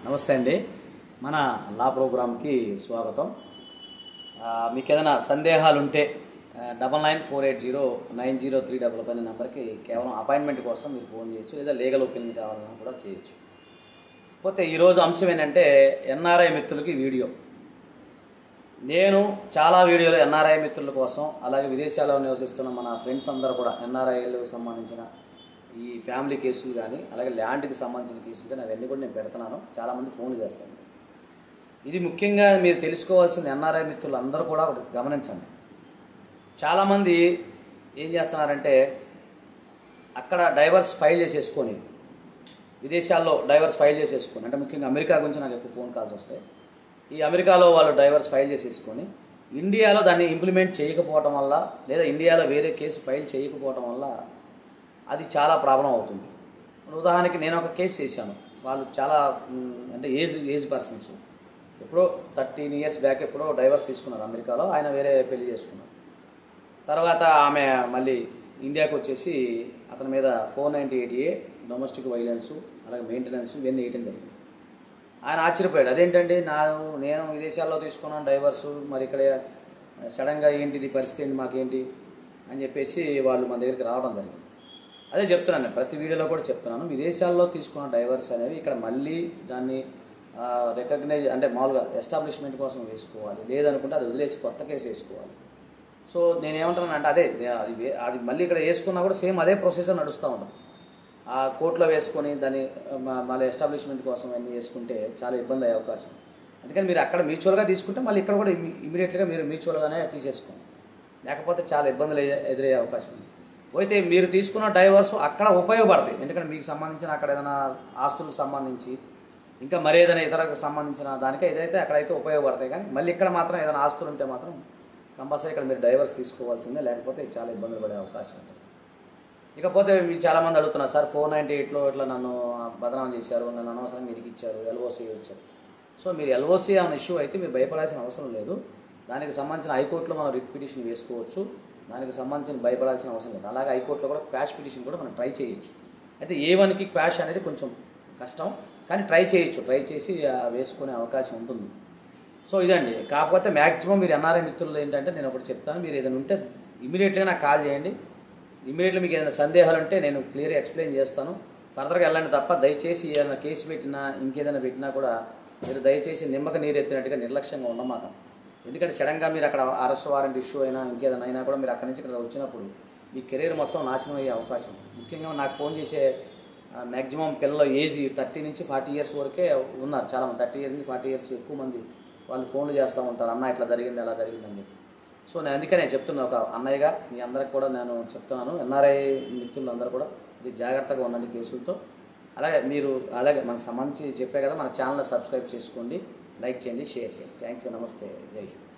నమస్తే అండి మన లా ప్రోగ్రామ్కి స్వాగతం ఆ, మీకు ఏదైనా సందేహాలు ఉంటే double nine four eight zero nine zero three double five నెంబర్కి కేవలం అపాయింట్మెంట్ కోసం మీరు ఫోన్ చేయొచ్చు లేదా లీగల్ ఒపీనియన్ కావాలన్నా కూడా చేయొచ్చు పోతే ఈరోజు అంశం ఏంటంటే ఎన్ఆర్ఐ మిత్రులకి వీడియో నేను చాలా వీడియోలు ఎన్ఆర్ఐ మిత్రుల కోసం అలాగే విదేశాల్లో నివసిస్తున్న మన ఫ్రెండ్స్ అందరూ కూడా ఎన్ఆర్ఐలకు సంబంధించిన ఈ ఫ్యామిలీ కేసులు కానీ అలాగే ల్యాండ్కి సంబంధించిన కేసులు కానీ అవన్నీ కూడా నేను పెడుతున్నాను చాలామంది ఫోన్లు చేస్తాను ఇది ముఖ్యంగా మీరు తెలుసుకోవాల్సిన ఎన్ఆర్ఐ మిత్రులు అందరూ కూడా ఒకటి గమనించండి చాలామంది ఏం చేస్తున్నారంటే అక్కడ డైవర్స్ ఫైల్ చేసేసుకొని విదేశాల్లో డైవర్స్ ఫైల్ చేసేసుకొని అంటే ముఖ్యంగా అమెరికా గురించి నాకు ఎక్కువ ఫోన్ కాల్స్ వస్తాయి ఈ అమెరికాలో వాళ్ళు డైవర్స్ ఫైల్ చేసేసుకొని ఇండియాలో దాన్ని ఇంప్లిమెంట్ చేయకపోవటం వల్ల లేదా ఇండియాలో వేరే కేసు ఫైల్ చేయకపోవటం వల్ల అది చాలా ప్రాబ్లం అవుతుంది ఉదాహరణకి నేను ఒక కేసు చేశాను వాళ్ళు చాలా మ్, అంటే ఏజ్ ఏజ్ పర్సన్స్ ఎప్పుడో థర్టీన్ ఇయర్స్ బ్యాక్ ఎప్పుడో డైవర్స్ తీసుకున్నారు అమెరికాలో ఆయన వేరే పెళ్లి చేసుకున్నారు తర్వాత ఆమె మళ్ళీ ఇండియాకి వచ్చేసి అతని మీద four ninety eight A domestic violence అలాగే మెయింటెనెన్స్ ఇవన్నీ వేయటం జరిగింది ఆయన ఆశ్చర్యపోయాడు అదేంటండి నా నేను విదేశాల్లో తీసుకున్నాను డైవర్స్ మరి ఇక్కడ సడన్గా ఏంటిది పరిస్థితి ఏంటి మాకేంటి అని చెప్పేసి వాళ్ళు మన దగ్గరికి రావడం జరిగింది అదే చెప్తున్నాను నేను ప్రతి వీడియోలో కూడా చెప్తున్నాను విదేశాల్లో తీసుకున్న డైవర్స్ అనేవి ఇక్కడ మళ్ళీ దాన్ని రికగ్నైజ్ అంటే మామూలుగా ఎస్టాబ్లిష్మెంట్ కోసం వేసుకోవాలి లేదనుకుంటే అది వదిలేసి కొత్త కేసు వేసుకోవాలి సో నేను ఏమంటున్నాను అంటే అదే అది వే- అది మళ్ళీ ఇక్కడ వేసుకున్నా కూడా సేమ్ అదే ప్రొసీజర్ నడుస్తూ ఉంటుంది ఆ కోర్టులో వేసుకొని దాన్ని మ- మళ్ళీ ఎస్టాబ్లిష్మెంట్ కోసం అన్నీ వేసుకుంటే చాలా ఇబ్బంది అయ్యే అవకాశం అందుకని మీరు అక్కడ మ్యూచువల్గా తీసుకుంటే మళ్ళీ ఇక్కడ కూడా ఇమీడియట్గా మీరు మ్యూచువల్గానే తీసేసుకోండి లేకపోతే చాలా ఇబ్బందులు ఎ- ఎదురయ్యే అవకాశం ఉంది అయితే మీరు తీసుకున్న డైవర్స్ అక్కడ ఉపయోగపడతాయి ఎందుకంటే మీకు సంబంధించిన అక్కడ ఏదైనా ఆస్తులకు సంబంధించి ఇంకా మరి ఏదైనా ఇతరకు సంబంధించిన దానికే ఏదైతే అక్కడైతే ఉపయోగపడతాయి కానీ మళ్ళీ ఇక్కడ మాత్రం ఏదైనా ఆస్తులు ఉంటే మాత్రం కంపల్సరీ ఇక్కడ మీరు డైవర్స్ తీసుకోవాల్సిందే లేకపోతే చాలా ఇబ్బందులు పడే అవకాశం ఉంటుంది ఇకపోతే మీరు చాలా మంది అడుగుతున్నారు సార్ ఫోర్ నైంటీ ఎయిట్లో ఇట్లా నన్ను బదనాం చేశారు నన్ను అనవసరంగా ఇరికిచ్చారు ఎల్ఓసి వచ్చారు సో మీరు ఎల్ఓసి అనే ఇష్యూ అయితే మీరు భయపడాల్సిన అవసరం లేదు దానికి సంబంధించిన హైకోర్టులో మనం రిట్ పిటిషన్ వేసుకోవచ్చు దానికి సంబంధించిన భయపడాల్సిన అవసరం లేదు అలాగే హైకోర్టులో కూడా క్వాష్ పిటిషన్ కూడా మనం ట్రై చేయొచ్చు అయితే ఏ వన్కి క్వాష్ అనేది కొంచెం కష్టం కానీ ట్రై చేయొచ్చు ట్రై చేసి ఆ, వేసుకునే అవకాశం ఉంటుంది సో ఇదండి కాకపోతే మ్యాక్సిమం మీరు ఎన్ఆర్ఐ మిత్రులు ఏంటంటే నేను ఒకటి చెప్తాను మీరు ఏదైనా ఉంటే ఇమీడియట్గా నాకు కాల్ చేయండి ఇమీడియట్లీ మీకు ఏదైనా సందేహాలు ఉంటే నేను క్లియర్గా ఎక్స్ప్లెయిన్ చేస్తాను ఫర్దర్గా వెళ్ళండి తప్ప దయచేసి ఏదైనా కేసు పెట్టినా ఇంకేదైనా పెట్టినా కూడా మీరు దయచేసి నిమ్మక నీరెత్తినట్టుగా నిర్లక్ష్యంగా ఉండమాక ఎందుకంటే సడన్గా మీరు అక్కడ అరెస్ట్ వారెంట్ ఇష్యూ అయినా ఇంకేదైనా అయినా కూడా మీరు అక్కడి నుంచి ఇక్కడ వచ్చినప్పుడు మీ కెరీర్ మొత్తం నాశనం అయ్యే అవకాశం ఉంది. ముఖ్యంగా నాకు ఫోన్ చేసే మ్యాక్సిమం పిల్లల ఏజ్ థర్టీ నుంచి ఫార్టీ ఇయర్స్ వరకే ఉన్నారు చాలా మంది థర్టీ ఇయర్స్ నుంచి ఫార్టీ ఇయర్స్ ఎక్కువ మంది వాళ్ళు ఫోన్లు చేస్తూ ఉంటారు అన్న ఇట్లా జరిగింది అలా జరిగిందని చెప్పి సో నేను అందుకే నేను చెప్తున్నా ఒక అన్నయ్యగా మీ అందరికి కూడా నేను చెప్తున్నాను ఎన్ఆర్ఐ మిత్రులందరూ కూడా ఇది జాగ్రత్తగా ఉండండి కేసులతో అలాగే మీరు అలాగే మనకు సంబంధించి చెప్పే కదా మన ఛానల్ సబ్స్క్రైబ్ చేసుకోండి లైక్ చేయండి షేర్ చేయండి థ్యాంక్ యూ నమస్తే జై హింద్